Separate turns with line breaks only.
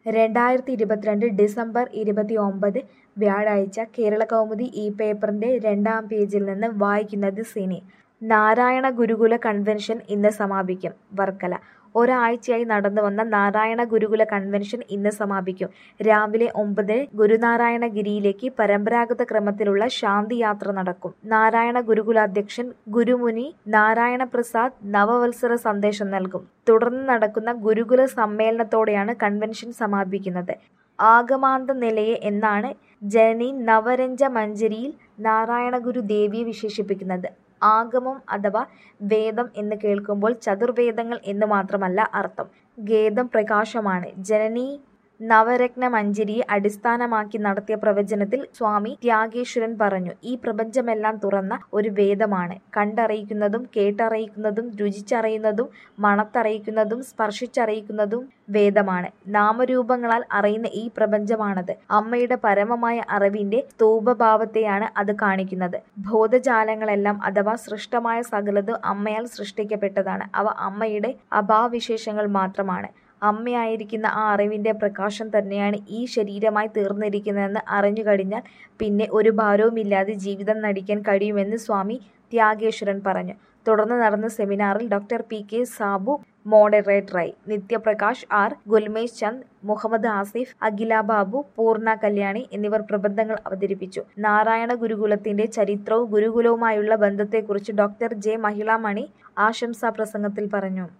രണ്ടായിരത്തി ഇരുപത്തിരണ്ട് ഡിസംബർ ഇരുപത്തി ഒമ്പത് വ്യാഴാഴ്ച കേരളകൗമുദി ഈ പേപ്പറിന്റെ രണ്ടാം പേജിൽ നിന്ന് വായിക്കുന്നത് സിനി നാരായണ ഗുരുകുല കൺവെൻഷൻ ഇന്ന് സമാപിക്കും വർക്കല ഒരാഴ്ചയായി നടന്നുവന്ന നാരായണ ഗുരുകുല കൺവെൻഷൻ ഇന്ന് സമാപിക്കും രാവിലെ ഒമ്പതിന് ഗുരുനാരായണഗിരിയിലേക്ക് പരമ്പരാഗത ക്രമത്തിലുള്ള ശാന്തിയാത്ര നടക്കും നാരായണ ഗുരുകുലാധ്യക്ഷൻ ഗുരുമുനി നാരായണ പ്രസാദ് നവവത്സര സന്ദേശം നൽകും തുടർന്ന് നടക്കുന്ന ഗുരുകുല സമ്മേളനത്തോടെയാണ് കൺവെൻഷൻ സമാപിക്കുന്നത് ആഗമാന്ത നിലയെ എന്നാണ് ജനനി നവരഞ്ജ മഞ്ജരിയിൽ നാരായണഗുരു ദേവിയെ വിശേഷിപ്പിക്കുന്നത് ആഗമം അഥവാ വേദം എന്ന് കേൾക്കുമ്പോൾ ചതുർവേദങ്ങൾ എന്ന് മാത്രമല്ല അർത്ഥം ഖേദം പ്രകാശമാണ് ജനനി നവരത്ന മഞ്ജരിയെ അടിസ്ഥാനമാക്കി നടത്തിയ പ്രവചനത്തിൽ സ്വാമി ത്യാഗേശ്വരൻ പറഞ്ഞു ഈ പ്രപഞ്ചമെല്ലാം തുറന്ന ഒരു വേദമാണ് കണ്ടറിയിക്കുന്നതും കേട്ടറിയിക്കുന്നതും രുചിച്ചറിയുന്നതും മണത്തറിയിക്കുന്നതും സ്പർശിച്ചറിയിക്കുന്നതും വേദമാണ് നാമരൂപങ്ങളാൽ അറിയുന്ന ഈ പ്രപഞ്ചമാണത് അമ്മയുടെ പരമമായ അറിവിന്റെ സ്തൂപഭാവത്തെയാണ് അത് കാണിക്കുന്നത് ഭൂതജാലങ്ങളെല്ലാം അഥവാ സൃഷ്ടമായ സകലതും അമ്മയാൽ സൃഷ്ടിക്കപ്പെട്ടതാണ് അവ അമ്മയുടെ അഭാവവിശേഷങ്ങൾ മാത്രമാണ് അമ്മയായിരിക്കുന്ന ആ അറിവിന്റെ പ്രകാശം തന്നെയാണ് ഈ ശരീരമായി തീർന്നിരിക്കുന്നതെന്ന് അറിഞ്ഞു കഴിഞ്ഞാൽ പിന്നെ ഒരു ഭാരവുമില്ലാതെ ജീവിതം നടിക്കാൻ കഴിയുമെന്ന് സ്വാമി ത്യാഗേശ്വരൻ പറഞ്ഞു തുടർന്ന് നടന്ന സെമിനാറിൽ ഡോക്ടർ പി കെ സാബു മോഡറേറ്ററായി നിത്യപ്രകാശ് ആർ ഗുൽമേഷ് ചന്ദ് മുഹമ്മദ് ആസിഫ് അഖില ബാബു പൂർണ്ണ കല്യാണി എന്നിവർ പ്രബന്ധങ്ങൾ അവതരിപ്പിച്ചു നാരായണ ഗുരുകുലത്തിന്റെ ചരിത്രവും ഗുരുകുലവുമായുള്ള ബന്ധത്തെക്കുറിച്ച് ഡോക്ടർ ജെ മഹിളാമണി ആശംസാ പ്രസംഗത്തിൽ പറഞ്ഞു